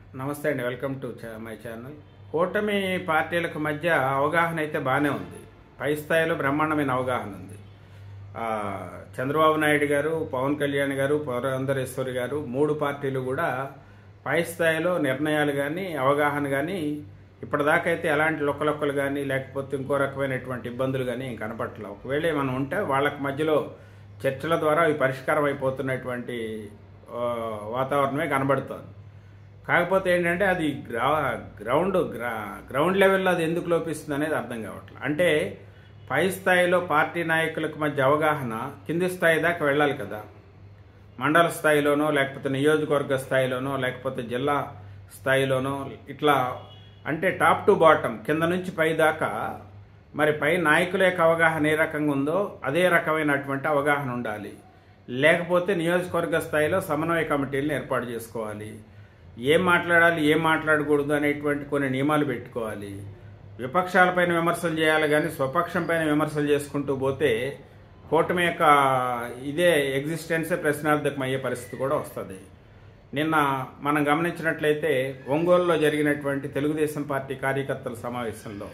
నమస్తే అండి welcome to my channel కూటమి పార్టీలకు మధ్య అవగాహన అయితే బాగానే ఉంది పై స్థాయిలో బ్రహ్మాండమైన అవగాహన ఉంది ఆ, చంద్రబాబు నాయుడు గారు పవన్ కళ్యాణ్ గారు పురంధరేశ్వరి గారు మూడు పార్టీలు కూడా పై స్థాయిలో నిర్ణయాలు కానీ అవగాహన కానీ ఇప్పటిదాకా అయితే ఎలాంటి లొక్కలొక్కలు కానీ లేకపోతే ఇంకో రకమైనటువంటి ఇబ్బందులు కానీ ఏం కనపట్లేదు ఒకవేళ ఏమైనా ఉంటే వాళ్ళకి మధ్యలో చర్చల ద్వారా అవి పరిష్కారం అయిపోతున్నటువంటి ఆ, వాతావరణమే కనబడుతోంది కాకపోతే ఏంటంటే అది గ్రా గ్రౌండ్ గ్రా గ్రౌండ్ లెవెల్లో అది ఎందుకు లోపిస్తుంది అనేది అర్థం కావట్లేదు అంటే పై స్థాయిలో పార్టీ నాయకులకు మధ్య అవగాహన కింది స్థాయి దాకా వెళ్ళాలి కదా మండల స్థాయిలోనో లేకపోతే నియోజకవర్గ స్థాయిలోనో లేకపోతే జిల్లా స్థాయిలోనో ఇట్లా అంటే టాప్ టు బాటం కింద నుంచి పై దాకా మరి పై నాయకుల యొక్క అవగాహన ఏ రకంగా ఉందో అదే రకమైనటువంటి అవగాహన ఉండాలి లేకపోతే నియోజకవర్గ స్థాయిలో సమన్వయ కమిటీలను ఏర్పాటు చేసుకోవాలి ఏం మాట్లాడాలి ఏం మాట్లాడకూడదు అనేటువంటి కొన్ని నియమాలు పెట్టుకోవాలి విపక్షాలపైన విమర్శలు చేయాలి కానీ స్వపక్షం పైన విమర్శలు చేసుకుంటూ పోతే కూటమి యొక్క ఇదే ఎగ్జిస్టెన్సే ప్రశ్నార్థకం అయ్యే పరిస్థితి కూడా వస్తుంది నిన్న మనం గమనించినట్లయితే ఒంగోలులో జరిగినటువంటి తెలుగుదేశం పార్టీ కార్యకర్తల సమావేశంలో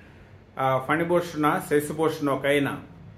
ఆ, ఫణిభూషణ శశిభూషణ్ ఒక ఆయన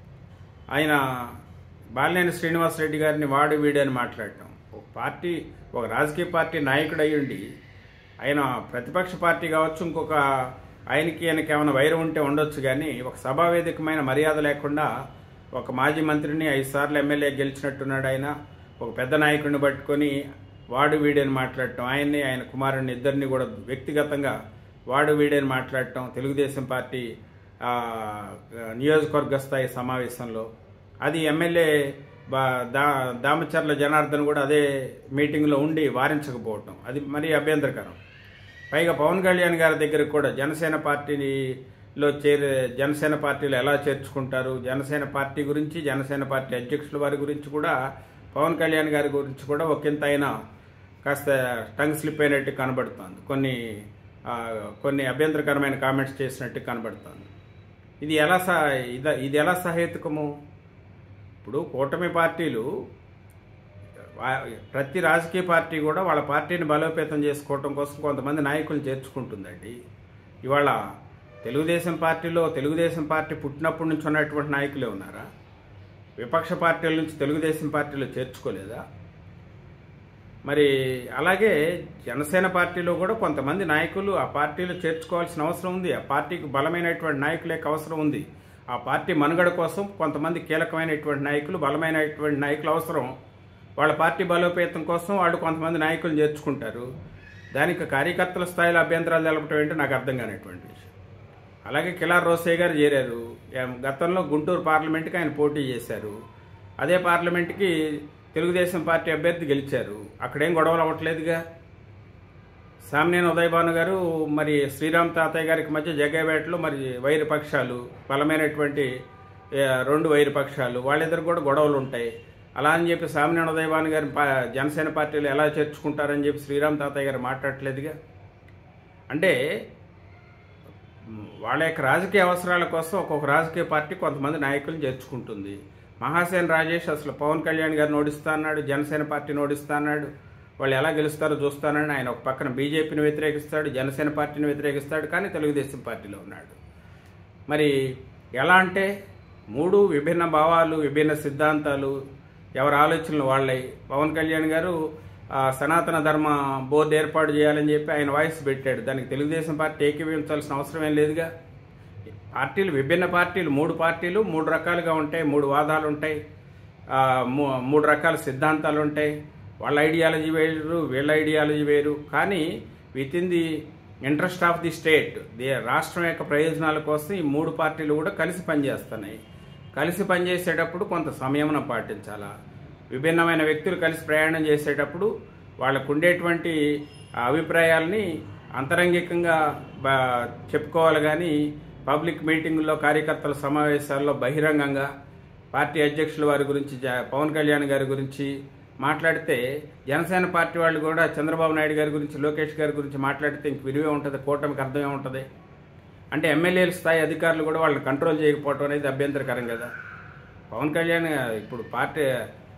ఆయన బాలినేని శ్రీనివాసరెడ్డి గారిని వాడు వీడు అని మాట్లాడటం ఒక పార్టీ ఒక రాజకీయ పార్టీ నాయకుడు అయ్యుండి ఆయన ప్రతిపక్ష పార్టీ కావచ్చు ఇంకొక ఆయనకి ఆయనకి ఏమైనా వైరం ఉంటే ఉండొచ్చు కానీ ఒక సభావేదికమైన మర్యాద లేకుండా ఒక మాజీ మంత్రిని ఐదు సార్లు ఎమ్మెల్యే గెలిచినట్టున్నాడు ఆయన ఒక పెద్ద నాయకుడిని పట్టుకొని వాడు వీడని మాట్లాడటం ఆయన్ని ఆయన కుమారుడిని ఇద్దరిని కూడా వ్యక్తిగతంగా వాడు వీడని మాట్లాడటం తెలుగుదేశం పార్టీ ఆ, నియోజకవర్గ స్థాయి సమావేశంలో అది ఎమ్మెల్యే బా- దా దామచర్ల జనార్దన్ కూడా అదే మీటింగ్లో ఉండి వారించకపోవటం అది మరీ అభ్యంతరకరం పైగా పవన్ కళ్యాణ్ గారి దగ్గర కూడా జనసేన పార్టీలో చేరే జనసేన పార్టీలు ఎలా చేర్చుకుంటారు జనసేన పార్టీ గురించి జనసేన పార్టీ అధ్యక్షుల వారి గురించి కూడా పవన్ కళ్యాణ్ గారి గురించి కూడా ఒకంత అయినా కాస్త టంగ్ స్లిప్ అయినట్టు కనబడుతోంది కొన్ని ఆ, కొన్ని అభ్యంతరకరమైన కామెంట్స్ చేసినట్టు కనబడుతోంది ఇది ఎలా సహ ఇది ఇది ఎలా సహేతుకము ఇప్పుడు కూటమి పార్టీలు వా- ప్రతి రాజకీయ పార్టీ కూడా వాళ్ళ పార్టీని బలోపేతం చేసుకోవటం కోసం కొంతమంది నాయకులను చేర్చుకుంటుందండి ఇవాళ తెలుగుదేశం పార్టీలో తెలుగుదేశం పార్టీ పుట్టినప్పటి నుంచి ఉన్నటువంటి నాయకులే ఉన్నారా విపక్ష పార్టీల నుంచి తెలుగుదేశం పార్టీలో చేర్చుకోలేదా మరి అలాగే జనసేన పార్టీలో కూడా కొంతమంది నాయకులు ఆ పార్టీలో చేర్చుకోవాల్సిన అవసరం ఉంది ఆ పార్టీకి బలమైనటువంటి నాయకుల యొక్క అవసరం ఉంది ఆ పార్టీ మనుగడ కోసం కొంతమంది కీలకమైనటువంటి నాయకులు బలమైనటువంటి నాయకులు అవసరం వాళ్ళ పార్టీ బలోపేతం కోసం వాళ్ళు కొంతమంది నాయకులు చేర్చుకుంటారు దానికి కార్యకర్తల స్థాయిలో అభ్యంతరాలు తెలపడం ఏంటో నాకు అర్థం కానిటువంటి విషయం అలాగే కిలార్ రోసయ్య గారు చేరారు ఏం గతంలో గుంటూరు పార్లమెంట్కి ఆయన పోటీ చేశారు అదే పార్లమెంట్కి తెలుగుదేశం పార్టీ అభ్యర్థి గెలిచారు అక్కడేం గొడవలు అవ్వట్లేదుగా సామినేని ఉదయభాను గారు మరి శ్రీరామ్ తాతయ్య గారికి మధ్య జగ్గేపేటలో మరి వైరు పక్షాలు బలమైనటువంటి ఏ, రెండు వైరు పక్షాలు వాళ్ళిద్దరు కూడా గొడవలు ఉంటాయి అలా అని చెప్పి సామినేని ఉదయభాను గారి పా- జనసేన పార్టీలు ఎలా చేర్చుకుంటారని చెప్పి శ్రీరామ్ తాతయ్య గారు మాట్లాడట్లేదుగా అంటే వాళ్ళ యొక్క రాజకీయ అవసరాల కోసం ఒక్కొక్క రాజకీయ పార్టీ కొంతమంది నాయకులను చేర్చుకుంటుంది మహాసేన్ రాజేష్ అసలు పవన్ కళ్యాణ్ గారిని ఓడిస్తా అన్నాడు జనసేన పార్టీని ఓడిస్తా అన్నాడు వాళ్ళు ఎలా గెలుస్తారో చూస్తానని ఆయన ఒక పక్కన బీజేపీని వ్యతిరేకిస్తాడు జనసేన పార్టీని వ్యతిరేకిస్తాడు కానీ తెలుగుదేశం పార్టీలో ఉన్నాడు మరి ఎలా అంటే మూడు విభిన్న భావాలు విభిన్న సిద్ధాంతాలు ఎవరి ఆలోచనలు వాళ్ళవి పవన్ కళ్యాణ్ గారు ఆ, సనాతన ధర్మ బోర్డు ఏర్పాటు చేయాలని చెప్పి ఆయన వాయిస్ పెట్టాడు దానికి తెలుగుదేశం పార్టీ ఏకీభవించాల్సిన అవసరం ఏం లేదుగా పార్టీలు విభిన్న పార్టీలు మూడు పార్టీలు మూడు రకాలుగా ఉంటాయి మూడు వాదాలు ఉంటాయి ఆ, మూ- మూడు రకాల సిద్ధాంతాలు ఉంటాయి వాళ్ళ ఐడియాలజీ వేరు వీళ్ళ ఐడియాలజీ వేరు కానీ with in the interest of the state the రాష్ట్రం యొక్క ప్రయోజనాల కోసం ఈ మూడు పార్టీలు కూడా కలిసి పనిచేస్తున్నాయి కలిసి పనిచేసేటప్పుడు కొంత సంయమనం పాటించాలా విభిన్నమైన వ్యక్తులు కలిసి ప్రయాణం చేసేటప్పుడు వాళ్ళకు ఉండేటువంటి అభిప్రాయాల్ని అంతరంగికంగా బా చెప్పుకోవాలి కానీ పబ్లిక్ మీటింగుల్లో కార్యకర్తల సమావేశాల్లో బహిరంగంగా పార్టీ అధ్యక్షుల వారి గురించి జ- పవన్ కళ్యాణ్ గారి గురించి మాట్లాడితే జనసేన పార్టీ వాళ్ళు కూడా చంద్రబాబు నాయుడు గారి గురించి లోకేష్ గారి గురించి మాట్లాడితే ఇంక విలువే ఉంటుంది కూటమికి అర్థమే ఉంటుంది అంటే ఎమ్మెల్యేల స్థాయి అధికారులు కూడా వాళ్ళని కంట్రోల్ చేయకపోవడం అనేది అభ్యంతరకరం కదా పవన్ కళ్యాణ్ ఇప్పుడు పార్టీ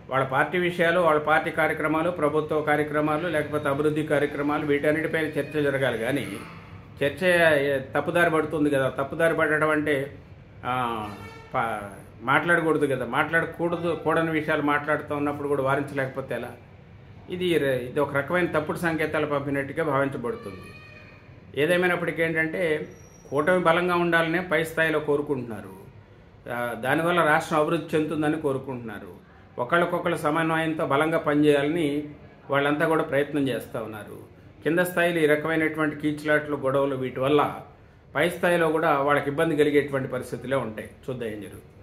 వాళ్ళ పార్టీ విషయాలు వాళ్ళ పార్టీ కార్యక్రమాలు ప్రభుత్వ కార్యక్రమాలు లేకపోతే అభివృద్ధి కార్యక్రమాలు వీటన్నిటిపైన చర్చ జరగాలి కానీ చర్చ ఏ- తప్పుదారి పడుతుంది కదా తప్పుదారి పడడం అంటే ఆ, ప- మాట్లాడకూడదు కదా మాట్లాడకూడదు కూడని విషయాలు మాట్లాడుతూ ఉన్నప్పుడు కూడా వారించలేకపోతే ఎలా ఇది ర- ఇది ఒక రకమైన తప్పుడు సంకేతాలు పంపినట్టుగా భావించబడుతుంది ఏదేమైనప్పటికీ ఏంటంటే కూటమి బలంగా ఉండాలనే పై స్థాయిలో కోరుకుంటున్నారు ఆ, దానివల్ల రాష్ట్రం అభివృద్ధి చెందుతుందని కోరుకుంటున్నారు ఒకళ్ళకొకళ్ళ సమన్వయంతో బలంగా పనిచేయాలని వాళ్ళంతా కూడా ప్రయత్నం చేస్తూ ఉన్నారు కింద స్థాయిలో ఈ రకమైనటువంటి కీచులాట్లు గొడవలు వీటి వల్ల పై స్థాయిలో కూడా వాళ్ళకి ఇబ్బంది కలిగేటువంటి పరిస్థితులే ఉంటాయి చూద్దాం ఏం జరుగుతుంది